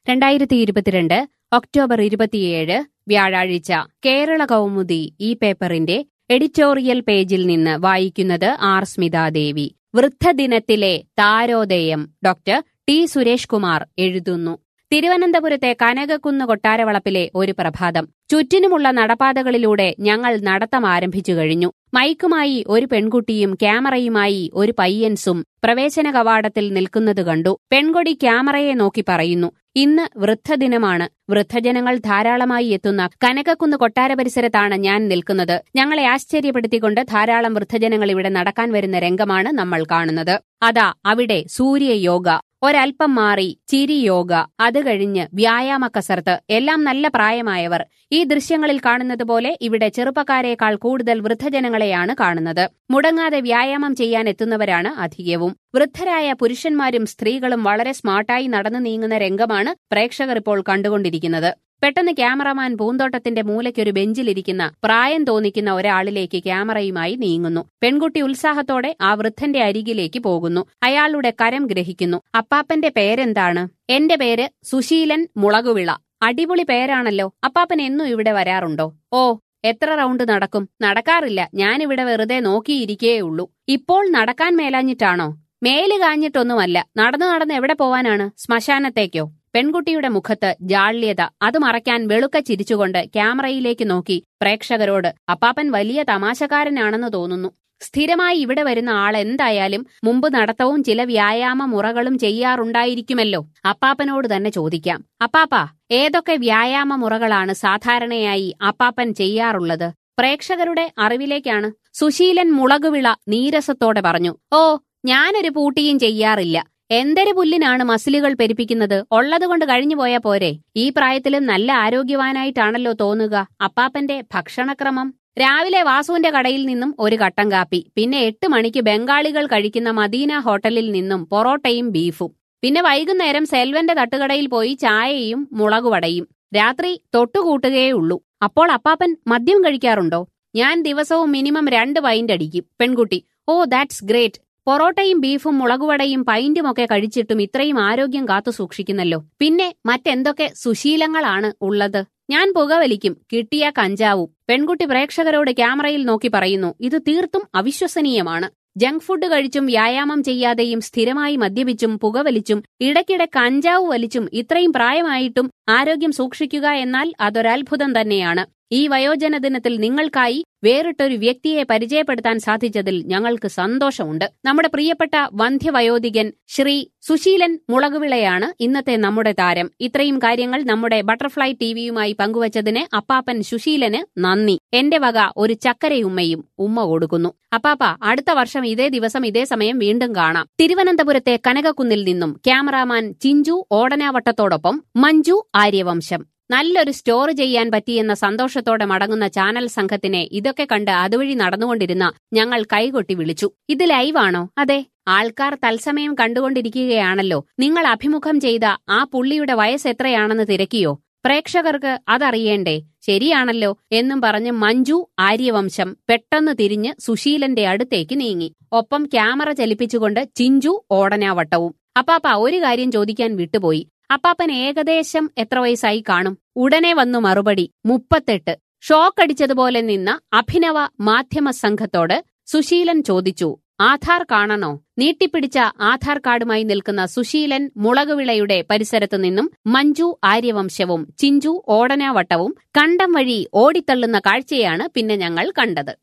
രണ്ടായിരത്തി ഇരുപത്തിരണ്ട് ഒക്ടോബർ ഇരുപത്തിയേഴ് വ്യാഴാഴ്ച കേരള കൗമുദി ഈ പേപ്പറിന്റെ എഡിറ്റോറിയൽ പേജിൽ നിന്ന് വായിക്കുന്നത് ആർ സ്മിതാദേവി വൃദ്ധദിനത്തിലെ താരോദയം ഡോക്ടർ ടി സുരേഷ് കുമാർ എഴുതുന്നു തിരുവനന്തപുരത്തെ കനകക്കുന്ന് കൊട്ടാരവളപ്പിലെ ഒരു പ്രഭാതം ചുറ്റിനുമുള്ള നടപ്പാതകളിലൂടെ ഞങ്ങൾ നടത്തം ആരംഭിച്ചു കഴിഞ്ഞു മൈക്കുമായി ഒരു പെൺകുട്ടിയും ക്യാമറയുമായി ഒരു പയ്യൻസും പ്രവേശന കവാടത്തിൽ നിൽക്കുന്നത് കണ്ടു പെൺകൊടി ക്യാമറയെ നോക്കി പറയുന്നു ഇന്ന് വൃദ്ധദിനമാണ് വൃദ്ധജനങ്ങൾ ധാരാളമായി എത്തുന്ന കനകക്കുന്ന് കൊട്ടാര പരിസരത്താണ് ഞാൻ നിൽക്കുന്നത് ഞങ്ങളെ ആശ്ചര്യപ്പെടുത്തിക്കൊണ്ട് ധാരാളം വൃദ്ധജനങ്ങൾ ഇവിടെ നടക്കാൻ വരുന്ന രംഗമാണ് നമ്മൾ കാണുന്നത് അതാ അവിടെ സൂര്യയോഗ ഒരൽപ്പം മാറി ചിരി യോഗ അത് കഴിഞ്ഞ് വ്യായാമ കസർത്ത് എല്ലാം നല്ല പ്രായമായവർ ഈ ദൃശ്യങ്ങളിൽ കാണുന്നത് പോലെ ഇവിടെ ചെറുപ്പക്കാരേക്കാൾ കൂടുതൽ വൃദ്ധജനങ്ങളെയാണ് കാണുന്നത് മുടങ്ങാതെ വ്യായാമം ചെയ്യാൻ എത്തുന്നവരാണ് അധികവും വൃദ്ധരായ പുരുഷന്മാരും സ്ത്രീകളും വളരെ സ്മാർട്ടായി നടന്നു നീങ്ങുന്ന രംഗമാണ് പ്രേക്ഷകർ ഇപ്പോൾ കണ്ടുകൊണ്ടിരിക്കുന്നത് പെട്ടെന്ന് ക്യാമറമാൻ പൂന്തോട്ടത്തിന്റെ മൂലയ്ക്കൊരു ബെഞ്ചിലിരിക്കുന്ന പ്രായം തോന്നിക്കുന്ന ഒരാളിലേക്ക് ക്യാമറയുമായി നീങ്ങുന്നു പെൺകുട്ടി ഉത്സാഹത്തോടെ ആ വൃദ്ധന്റെ അരികിലേക്ക് പോകുന്നു അയാളുടെ കരം ഗ്രഹിക്കുന്നു അപ്പാപ്പന്റെ പേരെന്താണ് എന്റെ പേര് സുശീലൻ മുളകുവിള അടിപൊളി പേരാണല്ലോ അപ്പാപ്പൻ എന്നും ഇവിടെ വരാറുണ്ടോ ഓ എത്ര റൗണ്ട് നടക്കും നടക്കാറില്ല ഞാനിവിടെ വെറുതെ നോക്കിയിരിക്കേയുള്ളൂ ഇപ്പോൾ നടക്കാൻ മേലാഞ്ഞിട്ടാണോ മേല് കാഞ്ഞിട്ടൊന്നുമല്ല നടന്നു നടന്ന് എവിടെ പോവാനാണ് ശ്മശാനത്തേക്കോ പെൺകുട്ടിയുടെ മുഖത്ത് ജാള്യത അത് മറയ്ക്കാൻ വെളുക്ക ചിരിച്ചുകൊണ്ട് ക്യാമറയിലേക്ക് നോക്കി പ്രേക്ഷകരോട് അപ്പാപ്പൻ വലിയ തമാശക്കാരനാണെന്ന് തോന്നുന്നു സ്ഥിരമായി ഇവിടെ വരുന്ന ആൾ എന്തായാലും മുമ്പ് നടത്തവും ചില വ്യായാമ മുറകളും ചെയ്യാറുണ്ടായിരിക്കുമല്ലോ അപ്പാപ്പനോട് തന്നെ ചോദിക്കാം അപ്പാപ്പ ഏതൊക്കെ വ്യായാമ മുറകളാണ് സാധാരണയായി അപ്പാപ്പൻ ചെയ്യാറുള്ളത് പ്രേക്ഷകരുടെ അറിവിലേക്കാണ് സുശീലൻ മുളകുവിള നീരസത്തോടെ പറഞ്ഞു ഓ ഞാനൊരു പൂട്ടിയും ചെയ്യാറില്ല എന്തൊരു പുല്ലിനാണ് മസിലുകൾ പെരുപ്പിക്കുന്നത് ഉള്ളതുകൊണ്ട് കഴിഞ്ഞു പോയാ പോരെ ഈ പ്രായത്തിലും നല്ല ആരോഗ്യവാനായിട്ടാണല്ലോ തോന്നുക അപ്പാപ്പന്റെ ഭക്ഷണക്രമം രാവിലെ വാസുവിന്റെ കടയിൽ നിന്നും ഒരു കട്ടൻ കാപ്പി പിന്നെ എട്ട് മണിക്ക് ബംഗാളികൾ കഴിക്കുന്ന മദീന ഹോട്ടലിൽ നിന്നും പൊറോട്ടയും ബീഫും പിന്നെ വൈകുന്നേരം സെൽവന്റെ തട്ടുകടയിൽ പോയി ചായയും മുളകുവടയും രാത്രി തൊട്ടുകൂട്ടുകയുള്ളൂ അപ്പോൾ അപ്പാപ്പൻ മദ്യം കഴിക്കാറുണ്ടോ ഞാൻ ദിവസവും മിനിമം രണ്ട് വൈൻഡ് അടിക്കും പെൺകുട്ടി ഓ ദാറ്റ്സ് ഗ്രേറ്റ് പൊറോട്ടയും ബീഫും മുളകുവടയും പൈന്റും ഒക്കെ കഴിച്ചിട്ടും ഇത്രയും ആരോഗ്യം കാത്തു സൂക്ഷിക്കുന്നല്ലോ പിന്നെ മറ്റെന്തൊക്കെ സുശീലങ്ങളാണ് ഉള്ളത് ഞാൻ പുകവലിക്കും കിട്ടിയ കഞ്ചാവും പെൺകുട്ടി പ്രേക്ഷകരോട് ക്യാമറയിൽ നോക്കി പറയുന്നു ഇത് തീർത്തും അവിശ്വസനീയമാണ് ജങ്ക് ഫുഡ് കഴിച്ചും വ്യായാമം ചെയ്യാതെയും സ്ഥിരമായി മദ്യപിച്ചും പുകവലിച്ചും ഇടയ്ക്കിടെ കഞ്ചാവ് വലിച്ചും ഇത്രയും പ്രായമായിട്ടും ആരോഗ്യം സൂക്ഷിക്കുക എന്നാൽ അതൊരത്ഭുതം തന്നെയാണ് ഈ വയോജന ദിനത്തിൽ നിങ്ങൾക്കായി വേറിട്ടൊരു വ്യക്തിയെ പരിചയപ്പെടുത്താൻ സാധിച്ചതിൽ ഞങ്ങൾക്ക് സന്തോഷമുണ്ട് നമ്മുടെ പ്രിയപ്പെട്ട വന്ധ്യവയോധികൻ ശ്രീ സുശീലൻ മുളകുവിളയാണ് ഇന്നത്തെ നമ്മുടെ താരം ഇത്രയും കാര്യങ്ങൾ നമ്മുടെ ബട്ടർഫ്ലൈ ടിവിയുമായി പങ്കുവച്ചതിന് അപ്പാപ്പൻ സുശീലന് നന്ദി എന്റെ വക ഒരു ചക്കരയുമ്മയും ഉമ്മ കൊടുക്കുന്നു അപ്പാപ്പ അടുത്ത വർഷം ഇതേ ദിവസം ഇതേ സമയം വീണ്ടും കാണാം തിരുവനന്തപുരത്തെ കനകക്കുന്നിൽ നിന്നും ക്യാമറാമാൻ ചിഞ്ചു ഓടനാവട്ടത്തോടൊപ്പം മഞ്ജു ആര്യവംശം നല്ലൊരു സ്റ്റോർ ചെയ്യാൻ പറ്റിയെന്ന സന്തോഷത്തോടെ മടങ്ങുന്ന ചാനൽ സംഘത്തിനെ ഇതൊക്കെ കണ്ട് അതുവഴി നടന്നുകൊണ്ടിരുന്ന ഞങ്ങൾ കൈകൊട്ടി വിളിച്ചു ഇത് ലൈവാണോ അതെ ആൾക്കാർ തത്സമയം കണ്ടുകൊണ്ടിരിക്കുകയാണല്ലോ നിങ്ങൾ അഭിമുഖം ചെയ്ത ആ പുള്ളിയുടെ വയസ്സ് എത്രയാണെന്ന് തിരക്കിയോ പ്രേക്ഷകർക്ക് അതറിയേണ്ടേ ശരിയാണല്ലോ എന്നും പറഞ്ഞ് മഞ്ജു ആര്യവംശം പെട്ടെന്ന് തിരിഞ്ഞ് സുശീലന്റെ അടുത്തേക്ക് നീങ്ങി ഒപ്പം ക്യാമറ ചലിപ്പിച്ചുകൊണ്ട് ചിഞ്ചു ഓടനാവട്ടവും അപ്പാപ്പ ഒരു കാര്യം ചോദിക്കാൻ വിട്ടുപോയി അപ്പാപ്പൻ ഏകദേശം എത്ര വയസ്സായി കാണും ഉടനെ വന്നു മറുപടി മുപ്പത്തെട്ട് ഷോക്കടിച്ചതുപോലെ നിന്ന അഭിനവ മാധ്യമ സംഘത്തോട് സുശീലൻ ചോദിച്ചു ആധാർ കാണണോ നീട്ടിപ്പിടിച്ച ആധാർ കാർഡുമായി നിൽക്കുന്ന സുശീലൻ മുളകുവിളയുടെ പരിസരത്തു നിന്നും മഞ്ജു ആര്യവംശവും ചിഞ്ചു ഓടനാവട്ടവും കണ്ടം വഴി ഓടിത്തള്ളുന്ന കാഴ്ചയാണ് പിന്നെ ഞങ്ങൾ കണ്ടത്